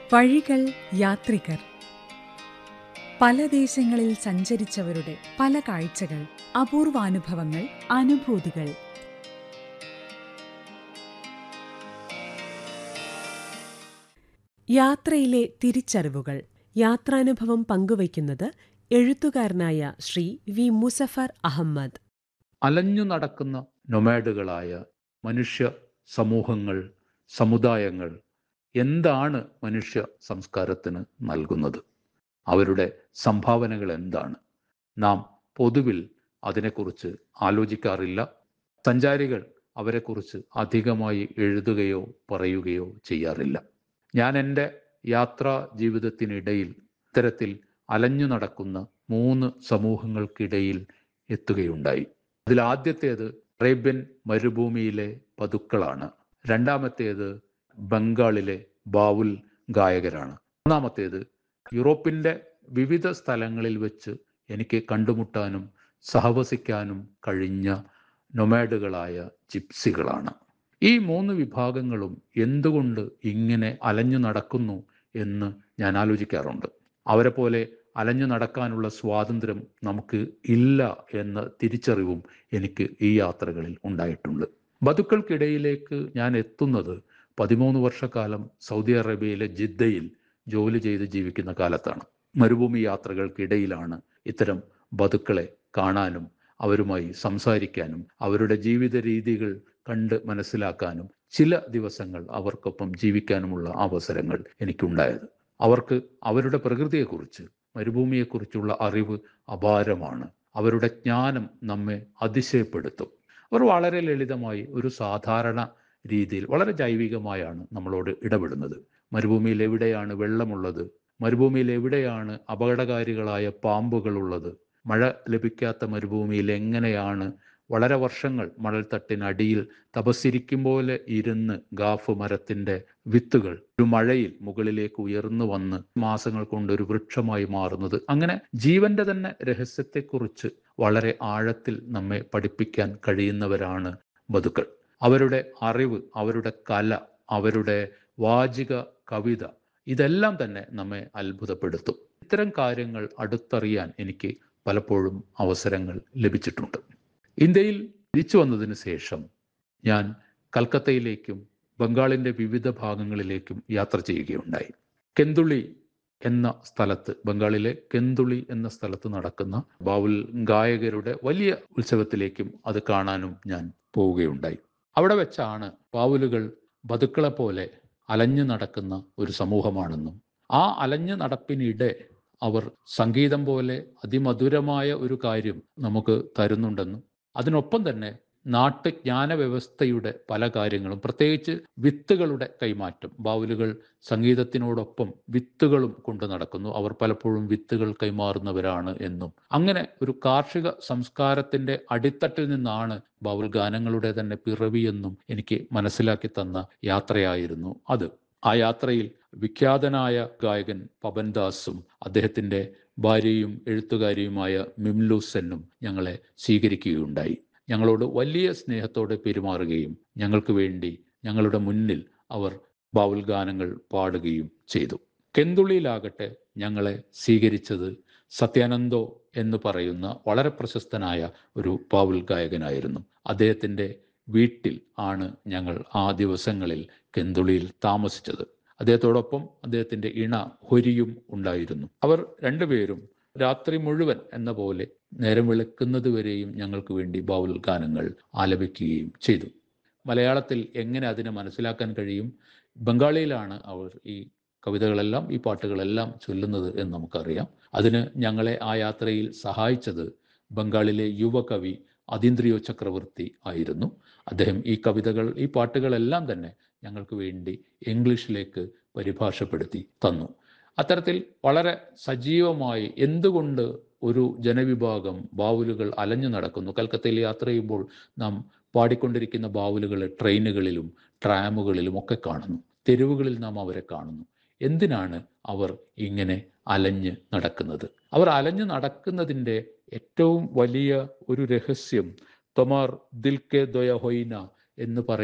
വഴികൾ യാത്രികർ പല ദേശങ്ങളിൽ സഞ്ചരിച്ചവരുടെ പല കാഴ്ചകൾ അപൂർവാനുഭവങ്ങൾ അനുഭൂതികൾ യാത്രയിലെ തിരിച്ചറിവുകൾ യാത്രാനുഭവം പങ്കുവയ്ക്കുന്നത് എഴുത്തുകാരനായ ശ്രീ വി മുസഫർ അഹമ്മദ് അലഞ്ഞു നടക്കുന്ന നൊമാഡുകളായ മനുഷ്യ സമൂഹങ്ങൾ സമുദായങ്ങൾ എന്താണ് മനുഷ്യ സംസ്കാരത്തിന് നൽകുന്നത് അവരുടെ സംഭാവനകൾ എന്താണ് നാം പൊതുവിൽ അതിനെക്കുറിച്ച് ആലോചിക്കാറില്ല സഞ്ചാരികൾ അവരെക്കുറിച്ച് അധികമായി എഴുതുകയോ പറയുകയോ ചെയ്യാറില്ല ഞാൻ എൻ്റെ യാത്രാ ജീവിതത്തിനിടയിൽ ഇത്തരത്തിൽ അലഞ്ഞു നടക്കുന്ന മൂന്ന് സമൂഹങ്ങൾക്കിടയിൽ എത്തുകയുണ്ടായി അതിൽ ആദ്യത്തേത് അറേബ്യൻ മരുഭൂമിയിലെ പതുക്കളാണ് രണ്ടാമത്തേത് ബംഗാളിലെ ബാവുൽ ഗായകരാണ് മൂന്നാമത്തേത് യൂറോപ്പിൻ്റെ വിവിധ സ്ഥലങ്ങളിൽ വെച്ച് എനിക്ക് കണ്ടുമുട്ടാനും സഹവസിക്കാനും കഴിഞ്ഞ നൊമാഡുകളായ ജിപ്സികളാണ് ഈ മൂന്ന് വിഭാഗങ്ങളും എന്തുകൊണ്ട് ഇങ്ങനെ അലഞ്ഞു നടക്കുന്നു എന്ന് ഞാൻ ആലോചിക്കാറുണ്ട് അവരെ പോലെ അലഞ്ഞു നടക്കാനുള്ള സ്വാതന്ത്ര്യം നമുക്ക് ഇല്ല എന്ന തിരിച്ചറിവും എനിക്ക് ഈ യാത്രകളിൽ ഉണ്ടായിട്ടുണ്ട് ബതുക്കൾക്കിടയിലേക്ക് ഞാൻ എത്തുന്നത് പതിമൂന്ന് വർഷക്കാലം സൗദി അറേബ്യയിലെ ജിദ്ദയിൽ ജോലി ചെയ്ത് ജീവിക്കുന്ന കാലത്താണ് മരുഭൂമി യാത്രകൾക്കിടയിലാണ് ഇത്തരം ബതുക്കളെ കാണാനും അവരുമായി സംസാരിക്കാനും അവരുടെ ജീവിത രീതികൾ കണ്ട് മനസ്സിലാക്കാനും ചില ദിവസങ്ങൾ അവർക്കൊപ്പം ജീവിക്കാനുമുള്ള അവസരങ്ങൾ എനിക്കുണ്ടായത് അവർക്ക് അവരുടെ പ്രകൃതിയെക്കുറിച്ച് മരുഭൂമിയെക്കുറിച്ചുള്ള അറിവ് അപാരമാണ് അവരുടെ ജ്ഞാനം നമ്മെ അതിശയപ്പെടുത്തും അവർ വളരെ ലളിതമായി ഒരു സാധാരണ രീതിയിൽ വളരെ ജൈവികമായാണ് നമ്മളോട് ഇടപെടുന്നത് മരുഭൂമിയിൽ എവിടെയാണ് വെള്ളമുള്ളത് മരുഭൂമിയിൽ എവിടെയാണ് അപകടകാരികളായ പാമ്പുകളുള്ളത് മഴ ലഭിക്കാത്ത മരുഭൂമിയിൽ എങ്ങനെയാണ് വളരെ വർഷങ്ങൾ മണൽത്തട്ടിനടിയിൽ തപസ്സിരിക്കും പോലെ ഇരുന്ന് ഗാഫ് മരത്തിന്റെ വിത്തുകൾ ഒരു മഴയിൽ മുകളിലേക്ക് ഉയർന്നു വന്ന് മാസങ്ങൾ കൊണ്ട് ഒരു വൃക്ഷമായി മാറുന്നത് അങ്ങനെ ജീവന്റെ തന്നെ രഹസ്യത്തെക്കുറിച്ച് വളരെ ആഴത്തിൽ നമ്മെ പഠിപ്പിക്കാൻ കഴിയുന്നവരാണ് ബതുക്കൾ അവരുടെ അറിവ് അവരുടെ കല അവരുടെ വാചിക കവിത ഇതെല്ലാം തന്നെ നമ്മെ അത്ഭുതപ്പെടുത്തും ഇത്തരം കാര്യങ്ങൾ അടുത്തറിയാൻ എനിക്ക് പലപ്പോഴും അവസരങ്ങൾ ലഭിച്ചിട്ടുണ്ട് ഇന്ത്യയിൽ തിരിച്ചു വന്നതിന് ശേഷം ഞാൻ കൽക്കത്തയിലേക്കും ബംഗാളിൻ്റെ വിവിധ ഭാഗങ്ങളിലേക്കും യാത്ര ചെയ്യുകയുണ്ടായി കെന്തുളി എന്ന സ്ഥലത്ത് ബംഗാളിലെ കെന്തുളി എന്ന സ്ഥലത്ത് നടക്കുന്ന ബാവുൽ ഗായകരുടെ വലിയ ഉത്സവത്തിലേക്കും അത് കാണാനും ഞാൻ പോവുകയുണ്ടായി അവിടെ വെച്ചാണ് ബാവുലുകൾ ബതുക്കളെ പോലെ അലഞ്ഞു നടക്കുന്ന ഒരു സമൂഹമാണെന്നും ആ അലഞ്ഞു നടപ്പിനിടെ അവർ സംഗീതം പോലെ അതിമധുരമായ ഒരു കാര്യം നമുക്ക് തരുന്നുണ്ടെന്നും അതിനൊപ്പം തന്നെ നാട്ടുജ്ഞാന വ്യവസ്ഥയുടെ പല കാര്യങ്ങളും പ്രത്യേകിച്ച് വിത്തുകളുടെ കൈമാറ്റം ബാവുലുകൾ സംഗീതത്തിനോടൊപ്പം വിത്തുകളും കൊണ്ടു നടക്കുന്നു അവർ പലപ്പോഴും വിത്തുകൾ കൈമാറുന്നവരാണ് എന്നും അങ്ങനെ ഒരു കാർഷിക സംസ്കാരത്തിന്റെ അടിത്തട്ടിൽ നിന്നാണ് ബാവുൽ ഗാനങ്ങളുടെ തന്നെ പിറവിയെന്നും എനിക്ക് മനസ്സിലാക്കി തന്ന യാത്രയായിരുന്നു അത് ആ യാത്രയിൽ വിഖ്യാതനായ ഗായകൻ പവൻദാസും അദ്ദേഹത്തിന്റെ ഭാര്യയും എഴുത്തുകാരിയുമായ മിംലു സെന്നും ഞങ്ങളെ സ്വീകരിക്കുകയുണ്ടായി ഞങ്ങളോട് വലിയ സ്നേഹത്തോടെ പെരുമാറുകയും ഞങ്ങൾക്ക് വേണ്ടി ഞങ്ങളുടെ മുന്നിൽ അവർ ബാവുൽ ഗാനങ്ങൾ പാടുകയും ചെയ്തു കെന്തുള്ളിയിലാകട്ടെ ഞങ്ങളെ സ്വീകരിച്ചത് സത്യാനന്ദോ എന്ന് പറയുന്ന വളരെ പ്രശസ്തനായ ഒരു ബാവുൽ ഗായകനായിരുന്നു അദ്ദേഹത്തിൻ്റെ വീട്ടിൽ ആണ് ഞങ്ങൾ ആ ദിവസങ്ങളിൽ കെന്തുളിയിൽ താമസിച്ചത് അദ്ദേഹത്തോടൊപ്പം അദ്ദേഹത്തിൻ്റെ ഇണ ഹൊരിയും ഉണ്ടായിരുന്നു അവർ രണ്ടുപേരും രാത്രി മുഴുവൻ എന്ന പോലെ നേരം വെളുക്കുന്നത് വരെയും ഞങ്ങൾക്ക് വേണ്ടി ബാവുൽ ഗാനങ്ങൾ ആലപിക്കുകയും ചെയ്തു മലയാളത്തിൽ എങ്ങനെ അതിനെ മനസ്സിലാക്കാൻ കഴിയും ബംഗാളിയിലാണ് അവർ ഈ കവിതകളെല്ലാം ഈ പാട്ടുകളെല്ലാം ചൊല്ലുന്നത് എന്ന് നമുക്കറിയാം അതിന് ഞങ്ങളെ ആ യാത്രയിൽ സഹായിച്ചത് ബംഗാളിലെ യുവകവി അതീന്ദ്രിയോ ചക്രവർത്തി ആയിരുന്നു അദ്ദേഹം ഈ കവിതകൾ ഈ പാട്ടുകളെല്ലാം തന്നെ ഞങ്ങൾക്ക് വേണ്ടി ഇംഗ്ലീഷിലേക്ക് പരിഭാഷപ്പെടുത്തി തന്നു അത്തരത്തിൽ വളരെ സജീവമായി എന്തുകൊണ്ട് ഒരു ജനവിഭാഗം ബാവുലുകൾ അലഞ്ഞു നടക്കുന്നു കൽക്കത്തയിൽ യാത്ര ചെയ്യുമ്പോൾ നാം പാടിക്കൊണ്ടിരിക്കുന്ന ബാവുലുകൾ ട്രെയിനുകളിലും ട്രാമുകളിലും ഒക്കെ കാണുന്നു തെരുവുകളിൽ നാം അവരെ കാണുന്നു എന്തിനാണ് അവർ ഇങ്ങനെ അലഞ്ഞ് നടക്കുന്നത് അവർ അലഞ്ഞു നടക്കുന്നതിൻ്റെ ഏറ്റവും വലിയ ഒരു രഹസ്യം തൊമാർ ദിൽ കെ ദൊയ ഹൊയ്ന എന്ന് പറയുന്ന